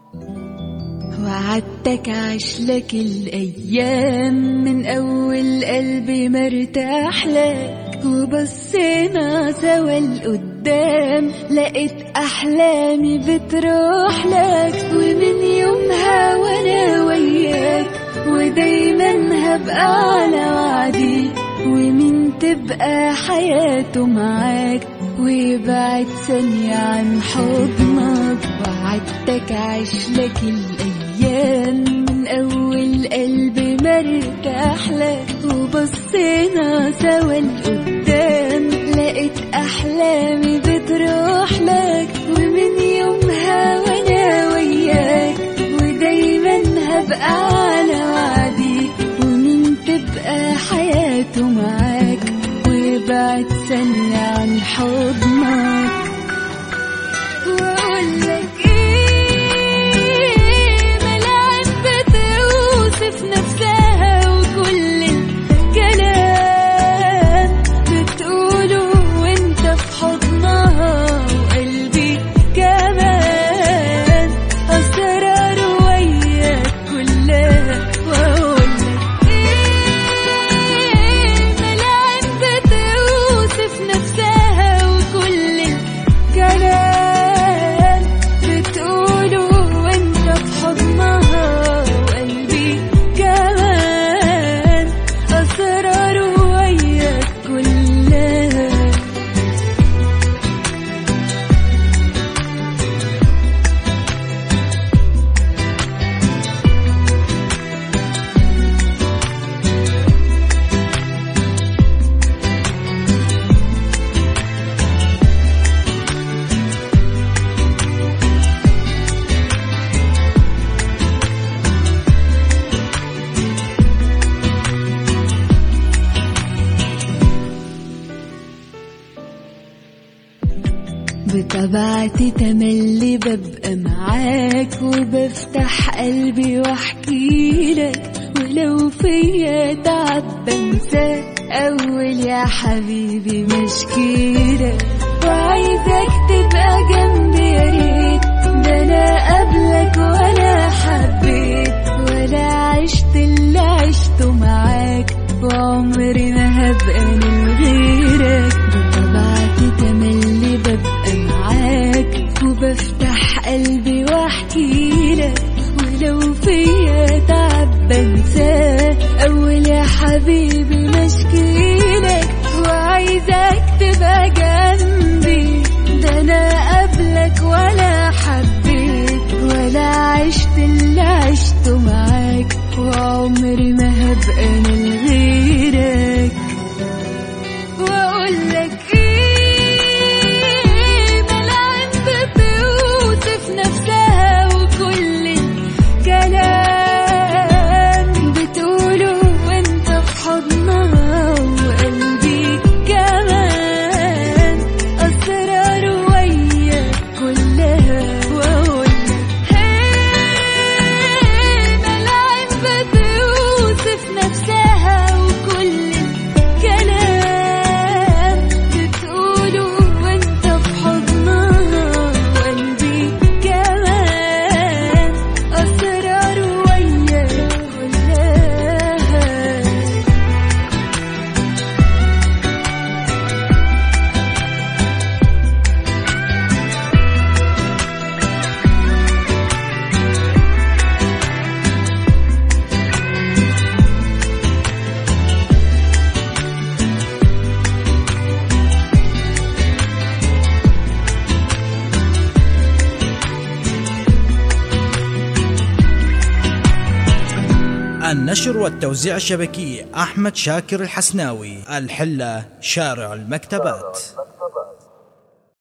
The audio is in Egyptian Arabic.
وعدتك عشلك الأيام من أول قلبي مرتاح لك وبصينا سوا لقدام لقيت أحلامي بتروح لك ومن يومها وأنا وياك ودايما هبقى على وعدي ومين تبقى حياته معاك ويبعد ثانية عن حضنك وعدتك عشلك الأيام من أول قلبي مرتاح لك وبصينا سوا لقدام لقيت أحلامي بتروح لك ومن يومها وأنا وياك ودايما هبقى على وعدي ومين تبقى حياته معاك ويبعد ثانية عن حضنك وأقولك إيه ملاعب بتوصف نفسها وكل الكلام بتقوله وانت في حضنها وقلبي كمان أسرار وياك كلها وأقولك إيه ملاعب بتوصف نفسها وكل الكلام بتقوله وانت في حضنها وقلبي كمان أسرار وياك كلها بطبيعتي تملي ببقى معاك وبفتح قلبي واحكي لك ولو فيا تعب بنساك اول يا حبيبي مشكيلك وعايزك تبقى جنبي يا ريت ده انا قبلك ولا حبيت ولا عشت اللي عشته معاك وعمري ما هبقى من غيرك بطبيعتي تملي ببقى معاك وبفتح قلبي واحكي لك ولو فيا تعب بنساه اول يا حبيبي مشكيلك وعايزك تبقى جنبي ده انا قبلك ولا حبيت ولا عشت اللي عشته معاك وعمري ما هبقى من غيرك واقولك ايه ملاعب بتوصف نفسها وكل الكلام بتقوله وانت في حضنها وقلبي كمان اسرار وياك كلها واقولك ايه ملاعب بتوصف نفسها وكل الكلام بتقوله وانت في حضنها وقلبي كمان أسرار وياك كلها النشر والتوزيع الشبكي أحمد شاكر الحسناوي الحلة شارع المكتبات